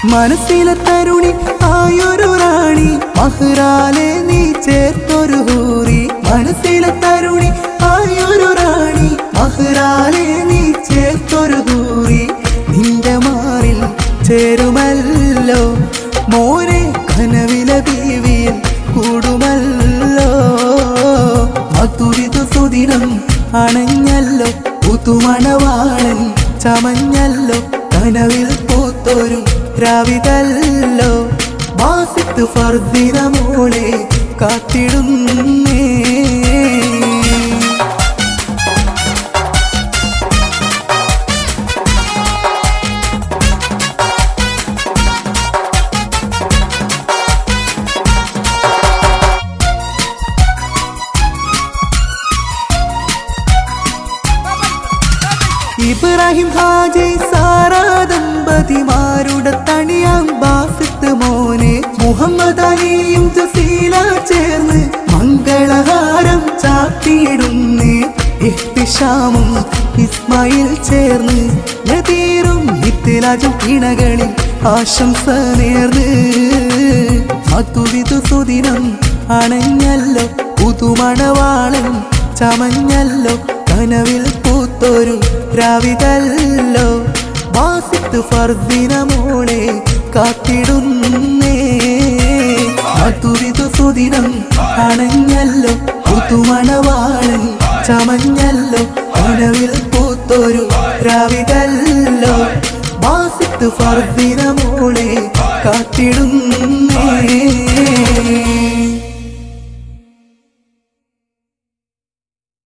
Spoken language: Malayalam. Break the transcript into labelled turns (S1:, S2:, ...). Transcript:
S1: മനസ്സിലെ തരുണി ആയൊരു റാണി മഹ്റാലെ നീ ചേർത്തൊരു ഹൂറി മനസ്സിലെ തരുണി ആയൊരു റാണി മഹ്റാലെ നീ ചേർത്തൊരു ഹൂറി നിന്റെ മാറിൽ ചേരുമല്ലോ മോനെ കനവിലെ ബീവിയിൽ കൂടുമല്ലോ മധുരിതു സുദിനം അണഞ്ഞല്ലോ പുതുമണവാളൻ ചമഞ്ഞല്ലോ കനവിൽ പൂത്തൊരു രാവിതല്ലോ മാസത്ത് ഫർദിന മോളെ കാത്തിടുന്നേ ഇബ്രാഹിം ഹാജി സാറ ദമ്പതിമാരുടെ തണിയാം ബാസിത്ത് മോനെ മുഹമ്മദ് അലിയും ജസീല ചേർന്ന് മംഗളഹാരം ചാത്തിയിടുന്നേ ഇഹ്തിഷാമും ഇസ്മായിൽ ചേർന്ന് നദീറും ഇത്തിലാജും ഇണകളിൽ ആശംസ നേർന്ന് മധുവിധു സുദിനം അണഞ്ഞല്ലോ പുതുമണവാളൻ ചമഞ്ഞല്ലോ കനവിൽ പൂത്തൊരു രാവിതല്ലോ വാസിത്ത് ഫർദിന മോളെ കാത്തിടുന്നേ മധുവിധു സുദിനം അണഞ്ഞല്ലോ പുതുമണവാളൻ ചമഞ്ഞല്ലോ കനവിൽ പൂത്തൊരു രാവിതല്ലോ വാസിത്ത് ഫർദിന മോളെ കാത്തിടുന്നേ